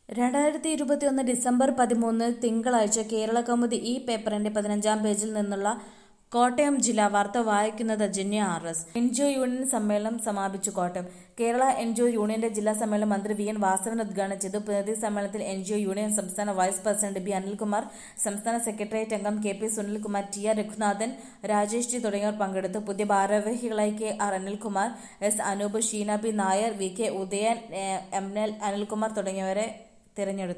രണ്ടായിരത്തി ഇരുപത്തിയൊന്ന് ഡിസംബർ പതിമൂന്ന് തിങ്കളാഴ്ച കേരള കൗമുദി ഈ പേപ്പറിന്റെ പതിനഞ്ചാം പേജിൽ നിന്നുള്ള കോട്ടയം ജില്ലാ വാർത്ത വായിക്കുന്നത് ജന്യ ആർ എസ് എൻജിഒ യൂണിയൻ സമ്മേളനം സമാപിച്ചു കോട്ടയം കേരള എൻജിഒ യൂണിയന്റെ ജില്ലാ സമ്മേളനം മന്ത്രി വി എൻ വാസവൻ ഉദ്ഘാടനം ചെയ്തു പ്രതിനിധി സമ്മേളനത്തിൽ എൻജിഒ യൂണിയൻ സംസ്ഥാന വൈസ് പ്രസിഡന്റ് ബി അനിൽകുമാർ സംസ്ഥാന സെക്രട്ടേറിയറ്റ് അംഗം K P Sunilkumar T R Raghunathan Rajesh G തുടങ്ങിയവർ പങ്കെടുത്തു പുതിയ ഭാരവാഹികളായി K R Anilkumar S Anoop Sheena P Nair V K Udayan A, M L Anilkumar തുടങ്ങിയവരെ തിരഞ്ഞെടുത്തു